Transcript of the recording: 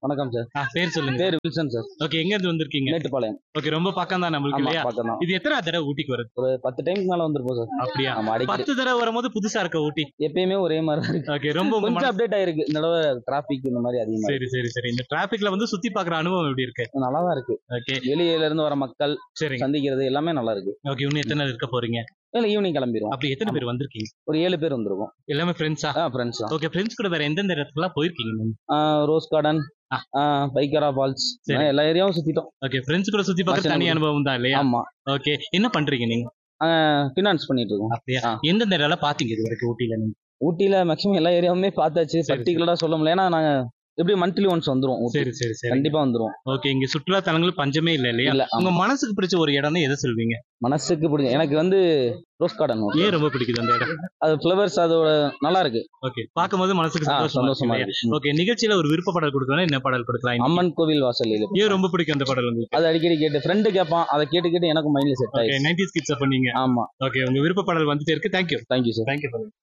வணக்கம் சார் ஆ, பேர் சொல்லுங்க பேர் வில்சன் சார் ஓகே எங்க இருந்து வந்திருக்கீங்க மேட்டுப்பாளையம் ஓகே ரொம்ப பக்கம் தான் நம்மளுக்கு ஆமா இல்லையா பக்கம் தான் இது எத்தனை தடவை ஊட்டிக்கு வருது ஒரு பத்து டைம்க்கு மேல வந்திருப்போம் சார் அப்படியா ஆமா அடிக்கடி பத்து தடவை வரும்போது புதுசா இருக்க ஊட்டி எப்பயுமே ஒரே மாதிரி தான் இருக்கு ஓகே ரொம்ப உங்க கொஞ்சம் மனசு- அப்டேட் ஆயிருக்கு இந்த தடவை டிராபிக் இந்த மாதிரி அதிகமா சரி சரி சரி இந்த டிராபிக்ல வந்து சுத்தி பாக்குற அனுபவம் எப்படி இருக்கு இருக்கு. நல்லா தான் இருக்கு ஓகே வெளியில இருந்து வர மக்கள் சரிங்க சந்திக்கிறது எல்லாமே நல்லா இருக்கு ஓகே இன்னும் எத்தனை இருக்க போறீங்க இல்ல ஈவினிங் கிளம்பிடுவோம் அப்படி எத்தனை பேர் வந்திருக்கீங்க ஒரு ஏழு பேர் வந்திருக்கோம் எல்லாமே ஃப்ரெண்ட்ஸா ஆ ஃப்ரெண்ட்ஸ் தான் ஓகே ஃப்ரெண்ட்ஸ் கூட வேற எந்தெந்த இடத்துக்குலாம் போயிருக்கீங்க நீங்க ஆ, ரோஸ் கார்டன் ஆ. பைக்கரா ஃபால்ஸ் சரி. எல்லா ஏரியாவும் சுத்திட்டோம் ஓகே ஃப்ரெண்ட்ஸ் கூட சுத்தி பார்க்க தனி மச்சினகுடி. அனுபவம் தான் இல்லையா ஆமா ஓகே என்ன பண்றீங்க நீங்க ஃபினான்ஸ் பண்ணிட்டு இருக்கோம் அப்படியா ஆ. எந்தெந்த இடம்லாம் பாத்தீங்க இது வரைக்கும் ஊட்டியில நீங்க ஊட்டியில மேக்ஸிமம் எல்லா ஏரியாவுமே பார்த்தாச்சு சரி. பர்டிகுலரா சொல்ல முடியல ஏன்னா நாங்க எப்படி மந்த்லி ஒன்ஸ் வந்துருவோம் ஊட்டி. சரி சரி சரி கண்டிப்பா வந்துருவோம் ஓகே இங்க சுற்றுலா தலங்கள் பஞ்சமே இல்ல இல்லையா இல்ல ஆமா. உங்க மனசுக்கு பிடிச்ச ஒரு இடம் எதை சொல்வீங்க மனசுக்கு பிடிக்கும் எனக்கு வந்து ரோஸ் கார்டன் ஏன் ரொம்ப பிடிக்குது அந்த இடம் அது ஃப்ளவர்ஸ் அதோட நல்லா இருக்கு ஓகே பார்க்கும்போது மனசுக்கு ஆ, சந்தோஷமா சந்தோஷமா இருக்கு இருக்கு ஓகே நிகழ்ச்சியில ஒரு விருப்ப பாடல் கொடுக்கலாம் என்ன பாடல் கொடுக்கலாம் இன்னைக்கு? அம்மன் கோவில் வாசல் ஏன் ரொம்ப பிடிக்கும் அந்த பாடல் உங்களுக்கு அது அடிக்கடி கேட்டு ஃப்ரெண்டு கேட்பான் அதை கேட்டு கேட்டு எனக்கு மைண்ட்ல செட் ஓகே ஆயிடுச்சு நைன்டி ஸ்கிட்ஸ் பண்ணீங்க ஆமா ஓகே உங்க விருப்ப பாடல் வந்துட்டே இருக்கு தேங்க்யூ தேங்க்யூ சார் தேங்க்யூ